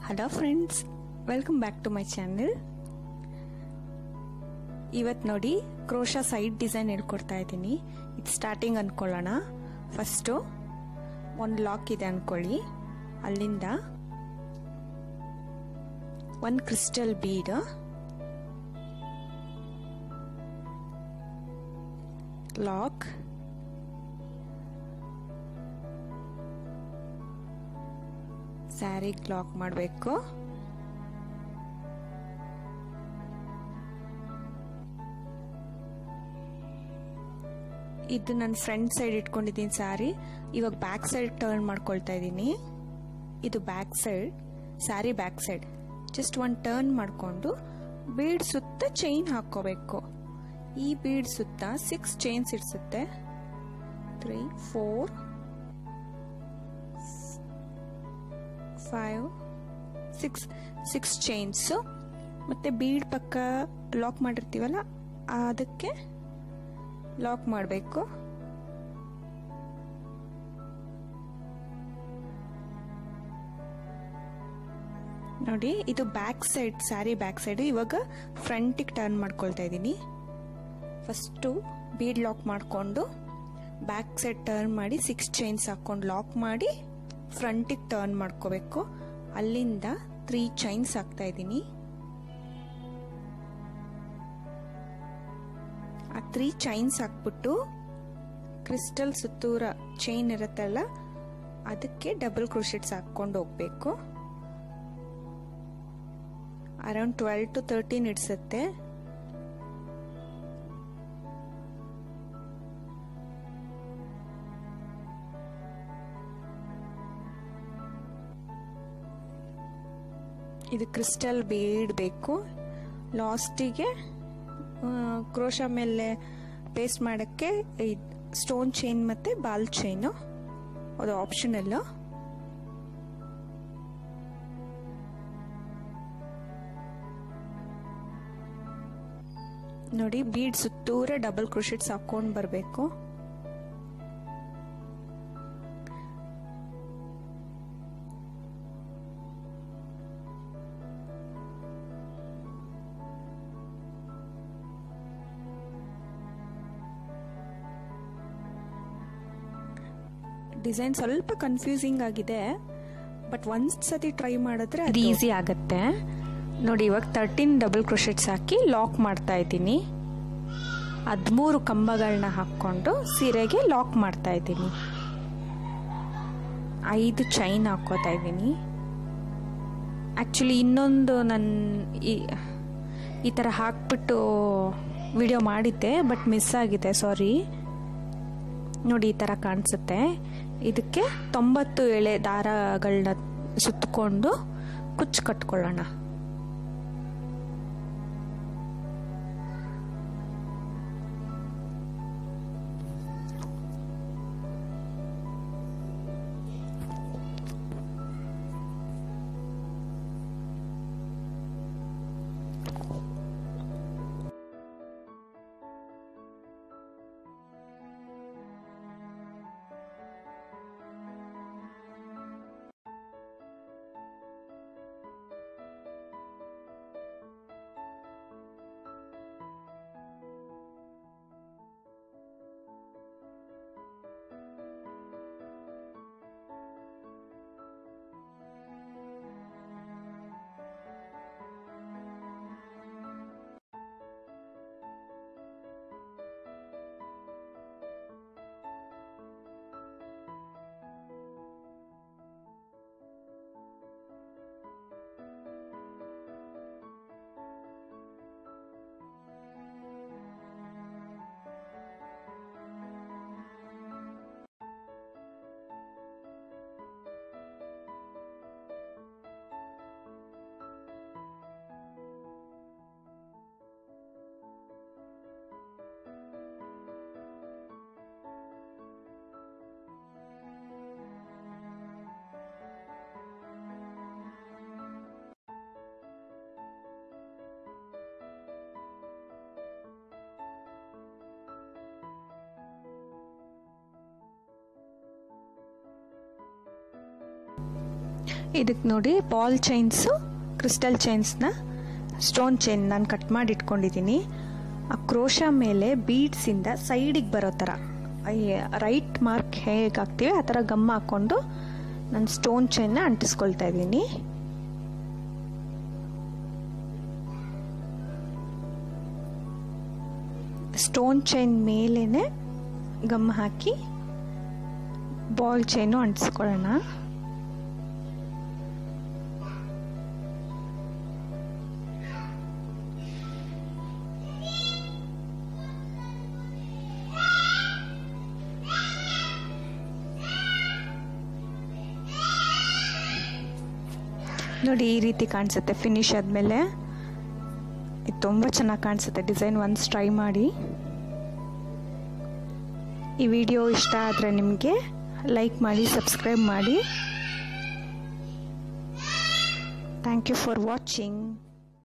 hello friends welcome back to my channel ಇವತ್ತು ನೋಡಿ crochet side design ಹೇಳ್ಕೊಡ್ತಾ ಇದ್ದೀನಿ ಇದು ಸ್ಟಾರ್ಟಿಂಗ್ ಅಂದ್ಕೊಳ್ಳೋಣ ಫಸ್ಟು ಒಂದು ಲಾಕ್ ಇದೆ ಅಂದ್ಕೊಳ್ಳಿ ಅಲ್ಲಿಂದ ಒಂದು ಕ್ರಿಸ್ಟಲ್ ಬೀಡ್ ಲಾಕ್ ಸ್ಯಾರಿಗೆ ಲಾಕ್ ಮಾಡಬೇಕು ಇದು ನನ್ನ ಫ್ರಂಟ್ ಸೈಡ್ ಇಟ್ಕೊಂಡಿದ್ದೀನಿ ಸ್ಯಾರಿ ಇವಾಗ ಬ್ಯಾಕ್ ಸೈಡ್ ಟರ್ನ್ ಮಾಡ್ಕೊಳ್ತಾ ಇದ್ದೀನಿ ಇದು back side sorry back side just ಒಂದು ಟರ್ನ್ ಮಾಡಿಕೊಂಡು ಬೀಡ್ ಸುತ್ತ ಚೈನ್ ಹಾಕ್ಕೋಬೇಕು ಈ ಬೀಡ್ ಸುತ್ತ ಸಿಕ್ಸ್ ಚೈನ್ಸ್ ಇಡ್ಸುತ್ತೆ three four five six six chains ಮತ್ತು ಬೀಡ್ ಪಕ್ಕ ಲಾಕ್ ಮಾಡಿರ್ತೀವಲ್ಲ ಅದಕ್ಕೆ ಲಾಕ್ ಮಾಡಬೇಕು ನೋಡಿ ಇದು back side sorry back side ಇವಾಗ ಫ್ರಂಟಿಗೆ ಟರ್ನ್ ಮಾಡ್ಕೊಳ್ತಾ ಇದ್ದೀನಿ ಫಸ್ಟು ಬೀಡ್ ಲಾಕ್ ಮಾಡಿಕೊಂಡು ಬ್ಯಾಕ್ ಸೈಡ್ ಟರ್ನ್ ಮಾಡಿ ಸಿಕ್ಸ್ ಚೈನ್ಸ್ ಹಾಕ್ಕೊಂಡು ಲಾಕ್ ಮಾಡಿ ಫ್ರಂಟಿಗೆ ಟರ್ನ್ ಮಾಡ್ಕೋಬೇಕು ಅಲ್ಲಿಂದ ತ್ರೀ ಚೈನ್ಸ್ ಹಾಕ್ತಾ ಇದ್ದೀನಿ ಆ ತ್ರೀ ಚೈನ್ಸ್ ಹಾಕ್ಬಿಟ್ಟು ಕ್ರಿಸ್ಟಲ್ ಸುತ್ತೂರ ಚೈನ್ ಇರುತ್ತಲ್ಲ ಅದಕ್ಕೆ ಡಬಲ್ ಕ್ರೋಶೆಟ್ಸ್ ಹಾಕ್ಕೊಂಡು ಹೋಗ್ಬೇಕು ಅರೌಂಡ್ ಟ್ವೆಲ್ ಟು ತರ್ಟೀನ್ ಇಡ್ಸುತ್ತೆ ಇದು ಕ್ರಿಸ್ಟಲ್ ಬೀಡ್ ಬೇಕು ಲಾಸ್ಟಿಗೆ ಕ್ರೋಶ ಮೇಲೆ ಪೇಸ್ಟ್ ಮಾಡೋಕ್ಕೆ ಸ್ಟೋನ್ ಚೈನ್ ಮತ್ತು ಬಾಲ್ ಚೈನು ಅದು ಆಪ್ಷನಲ್ಲು ನೋಡಿ ಬೀಡ್ ಸುತ್ತೂರ ಡಬಲ್ ಕ್ರೋಶೆಟ್ಸ್ ಹಾಕೊಂಡು ಬರಬೇಕು ಡಿಸೈನ್ ಸ್ವಲ್ಪ ಕನ್ಫ್ಯೂಸಿಂಗ್ ಆಗಿದೆ ಬಟ್ ಒಂದ್ ಸತಿ ಟ್ರೈ ಮಾಡಿದ್ರೆ ಅದು ಈಸಿ ಆಗುತ್ತೆ ನೋಡಿ ಇವಾಗ ತರ್ಟೀನ್ ಡಬಲ್ ಕ್ರೋಶೆಟ್ಸ್ ಹಾಕಿ ಲಾಕ್ ಮಾಡ್ತಾ ಇದ್ದೀನಿ ಹದಿಮೂರು ಕಂಬಗಳನ್ನ ಹಾಕ್ಕೊಂಡು ಸೀರೆಗೆ ಲಾಕ್ ಮಾಡ್ತಾ ಇದ್ದೀನಿ ಐದು ಚೈನ್ ಹಾಕೋತಾ ಇದ್ದೀನಿ ಆ್ಯಕ್ಚುಲಿ ಇನ್ನೊಂದು ನನ್ನ ಈ ಈ ಥರ ಹಾಕ್ಬಿಟ್ಟು ವಿಡಿಯೋ ಮಾಡಿದ್ದೆ ಬಟ್ ಮಿಸ್ ಆಗಿದೆ ಸಾರಿ ನೋಡಿ ಈ ಥರ ಕಾಣಿಸುತ್ತೆ ಇದಕ್ಕೆ ತೊಂಬತ್ತು ಎಳೆ ದಾರಗಳನ್ನ ಸುತ್ತಕೊಂಡು ಕುಚ್ಚು ಕಟ್ಕೊಳ್ಳೋಣ ಇದಕ್ಕೆ ನೋಡಿ ಬಾಲ್ ಚೈನ್ಸು ಕ್ರಿಸ್ಟಲ್ ಚೈನ್ಸ್ನ ಸ್ಟೋನ್ ಚೈನ್ ನಾನು ಕಟ್ ಮಾಡಿ ಇಟ್ಕೊಂಡಿದ್ದೀನಿ ಆ ಕ್ರೋಶ ಮೇಲೆ ಬೀಡ್ಸಿಂದ ಸೈಡಿಗೆ ಬರೋ ಥರ ರೈಟ್ ಮಾರ್ಕ್ ಹೇಗೆ ಹಾಕ್ತೀವಿ ಆ ಥರ ಗಮ್ ಹಾಕ್ಕೊಂಡು ನಾನು ಸ್ಟೋನ್ ಚೈನ್ನ ಅಂಟಿಸ್ಕೊಳ್ತಾ ಇದ್ದೀನಿ ಸ್ಟೋನ್ ಚೈನ್ ಮೇಲೇ ಗಮ್ ಹಾಕಿ ಬಾಲ್ ಚೈನು ಅಂಟಿಸ್ಕೊಳ್ಳೋಣ ನೋಡಿ ಈ ರೀತಿ ಕಾಣಿಸುತ್ತೆ ಫಿನಿಶ್ ಆದಮೇಲೆ ಇದು ತುಂಬ ಚೆನ್ನಾಗಿ ಕಾಣಿಸುತ್ತೆ ಡಿಸೈನ್ ಒನ್ಸ್ ಟ್ರೈ ಮಾಡಿ ಈ ವಿಡಿಯೋ ಇಷ್ಟ ಆದರೆ ನಿಮಗೆ ಲೈಕ್ ಮಾಡಿ ಸಬ್ಸ್ಕ್ರೈಬ್ ಮಾಡಿ ಥ್ಯಾಂಕ್ ಯು ಫಾರ್ ವಾಚಿಂಗ್